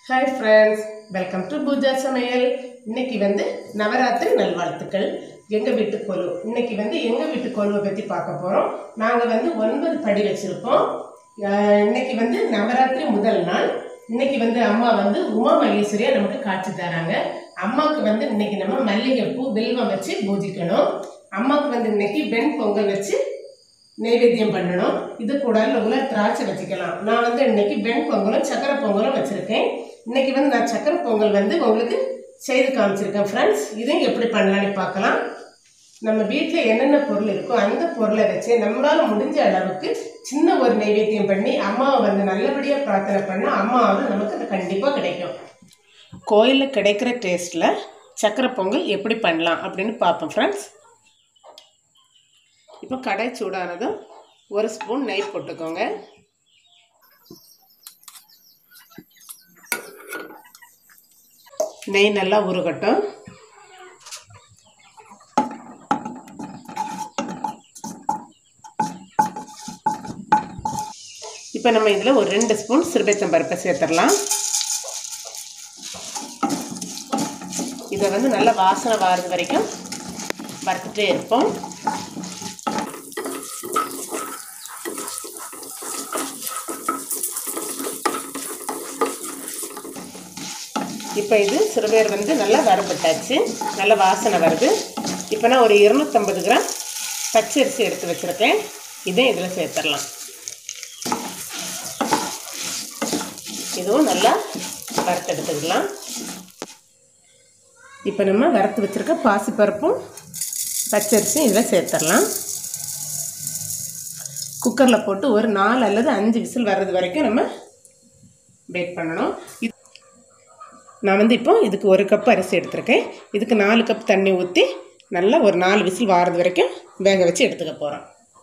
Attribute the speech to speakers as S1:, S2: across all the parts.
S1: hi friends welcome to Pooja சமையல் இன்னைக்கு வந்து நவராத்திரி நல்வாழ்த்துக்கள் எங்கள் வீட்டு கொலு இன்னைக்கு வந்து எங்கள் வீட்டு கொலுவை பற்றி பார்க்க போகிறோம் நாங்கள் வந்து ஒன்பது படி வச்சுருக்கோம் இன்னைக்கு வந்து நவராத்திரி முதல் நாள் இன்னைக்கு வந்து அம்மா வந்து உமா மகேஸ்வரியா நமக்கு காட்சி தராங்க அம்மாவுக்கு வந்து இன்னைக்கு நம்ம மல்லிகைப்பூ வில்வம் வச்சு பூஜிக்கணும் அம்மாவுக்கு வந்து இன்னைக்கு வெண் பொங்கல் வச்சு நைவேத்தியம் பண்ணணும் இது கூட உள்ள திராட்சை வச்சுக்கலாம் நான் வந்து இன்னைக்கு வெண் பொங்கலும் சக்கரை பொங்கலும் வச்சுருக்கேன் இன்னைக்கு வந்து நான் சக்கரை பொங்கல் வந்து உங்களுக்கு செய்து காமிச்சிருக்கேன் ஃப்ரெண்ட்ஸ் இதையும் எப்படி பண்ணலான்னு பார்க்கலாம் நம்ம வீட்டில் என்னென்ன பொருள் இருக்கோ அந்த பொருளை வச்சு நம்மளால் முடிஞ்ச அளவுக்கு சின்ன ஒரு நைவேத்தியம் பண்ணி அம்மாவை வந்து நல்லபடியாக பிரார்த்தனை பண்ணால் அம்மாவை நமக்கு அது கண்டிப்பாக கிடைக்கும் கோயிலில் கிடைக்கிற டேஸ்ட்டில் சக்கரை பொங்கல் எப்படி பண்ணலாம் அப்படின்னு பார்ப்போம் ஃப்ரெண்ட்ஸ் இப்போ கடை சூடானதும் ஒரு ஸ்பூன் நெய் போட்டுக்கோங்க நெய் நல்லா உருகட்டும் இப்போ நம்ம இதில் ஒரு ரெண்டு ஸ்பூன் சிறுபேத்தம் பருப்பை சேர்த்துடலாம் இதை வந்து நல்லா வாசனை வாரது வரைக்கும் வறுத்துட்டே இருப்போம் இப்போ இது சிறுபேர் வந்து நல்லா வறுபட்டாச்சு நல்ல வாசனை வருது இப்போ நான் ஒரு இருநூத்தம்பது கிராம் பச்சரிசி எடுத்து வச்சுருக்கேன் இதையும் இதில் சேர்த்துடலாம் இதுவும் நல்லா வறுத்தெடுத்துக்கலாம் இப்போ நம்ம வறுத்து வச்சுருக்க பாசிப்பருப்பும் பச்சரிசியும் இதில் சேர்த்துடலாம் குக்கரில் போட்டு ஒரு நாலு அல்லது அஞ்சு விசில் வர்றது வரைக்கும் நம்ம வெயிட் பண்ணணும் இது நான் வந்து இப்போ இதுக்கு ஒரு கப் அரிசி எடுத்திருக்கேன் இதுக்கு நாலு கப் தண்ணி ஊற்றி நல்லா ஒரு நாலு விசில் வாரது வரைக்கும் வேக வச்சு எடுத்துக்க போகிறோம்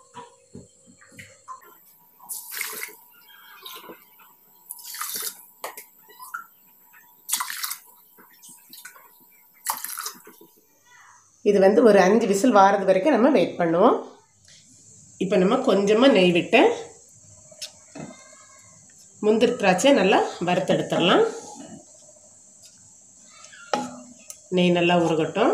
S1: இது வந்து ஒரு அஞ்சு விசில் வாரது வரைக்கும் நம்ம வெயிட் பண்ணுவோம் இப்போ நம்ம கொஞ்சமாக நெய் விட்டு முந்திரி திராட்சை நல்லா வறுத்தெடுத்துடலாம் நெய் நல்லா உருகட்டும்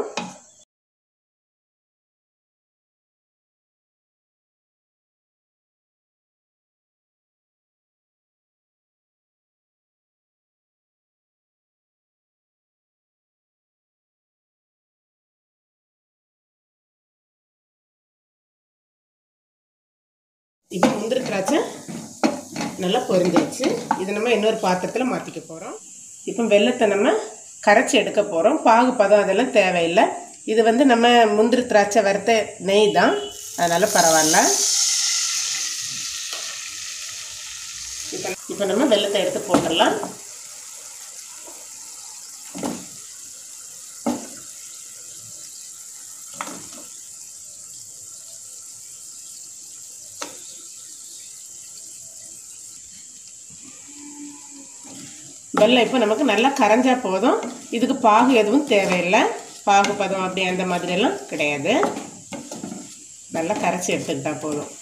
S1: இப்போ முந்திரி திராட்சை நல்லா பொரிஞ்சிருச்சு இதை நம்ம இன்னொரு பாத்திரத்தில் மாற்றிக்க போகிறோம் இப்போ வெள்ளத்தை நம்ம கரைச்சி எடுக்க போகிறோம் பாகு பதம் அதெல்லாம் தேவையில்லை இது வந்து நம்ம முந்திரி திராட்சை வறுத்த நெய் தான் அதனால் பரவாயில்ல இப்போ இப்போ நம்ம வெள்ளத்தை எடுத்து போட்டுடலாம் வெள்ளம் இப்போ நமக்கு நல்லா கரைஞ்சா போதும் இதுக்கு பாகு எதுவும் தேவையில்லை பாகு பதம் அப்படி அந்த மாதிரியெல்லாம் கிடையாது நல்லா கரைச்சி எடுத்துக்கிட்டா போதும்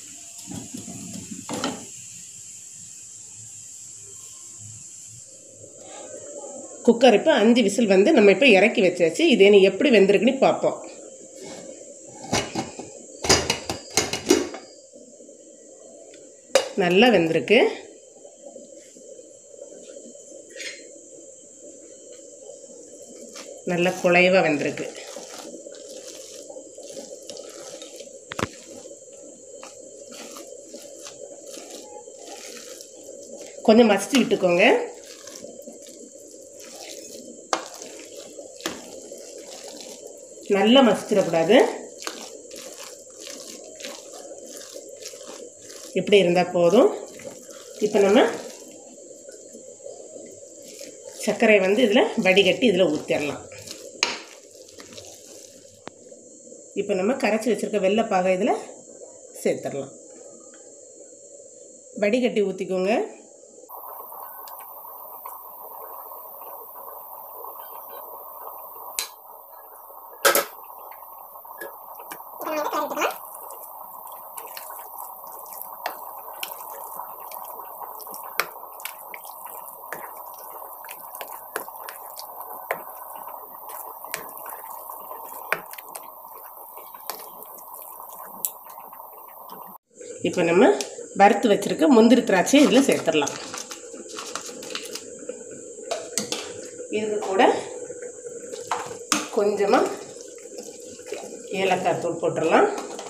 S1: குக்கர் இப்போ அஞ்சு விசில் வந்து நம்ம இப்போ இறக்கி வச்சாச்சு இது என்ன எப்படி வெந்திருக்குன்னு பார்ப்போம் நல்லா வெந்திருக்கு நல்ல குழைவாக வந்திருக்கு கொஞ்சம் மசிச்சு விட்டுக்கோங்க நல்லா மசிச்சிடக்கூடாது இப்படி இருந்தால் போதும் இப்போ நம்ம சர்க்கரை வந்து இதில் வடிகட்டி இதில் ஊற்றிடலாம் இப்போ நம்ம கரைச்சி வச்சுருக்க வெள்ளைப்பாகை இதில் சேர்த்துடலாம் வடிகட்டி ஊற்றிக்கோங்க இப்போ நம்ம வறுத்து வச்சுருக்க முந்திரி திராட்சையை இதில் சேர்த்துடலாம் இதுக்கு கூட கொஞ்சமாக ஏலக்காய் தூள் போட்டுடலாம்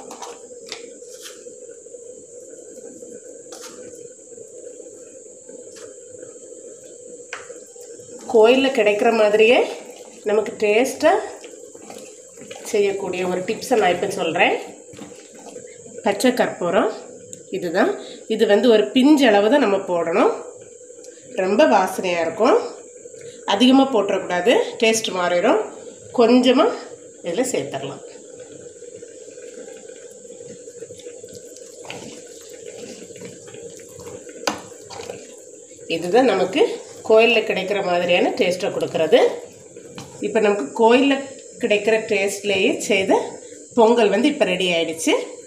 S1: கோயிலில் கிடைக்கிற மாதிரியே நமக்கு டேஸ்ட்டாக செய்யக்கூடிய ஒரு டிப்ஸை நான் இப்போ சொல்கிறேன் பச்சை கற்பூரம் இதுதான் இது வந்து ஒரு பிஞ்சு அளவு தான் நம்ம போடணும் ரொம்ப வாசனையாக இருக்கும் அதிகமாக போட்டுறக்கூடாது டேஸ்ட் மாறிடும் கொஞ்சமாக இதில் சேர்த்துடலாம் இதுதான் நமக்கு கோயிலில் கிடைக்கிற மாதிரியான டேஸ்ட்டை கொடுக்கறது இப்போ நமக்கு கோயிலில் கிடைக்கிற டேஸ்ட்லேயே செய்த பொங்கல் வந்து இப்போ ரெடி ஆயிடுச்சு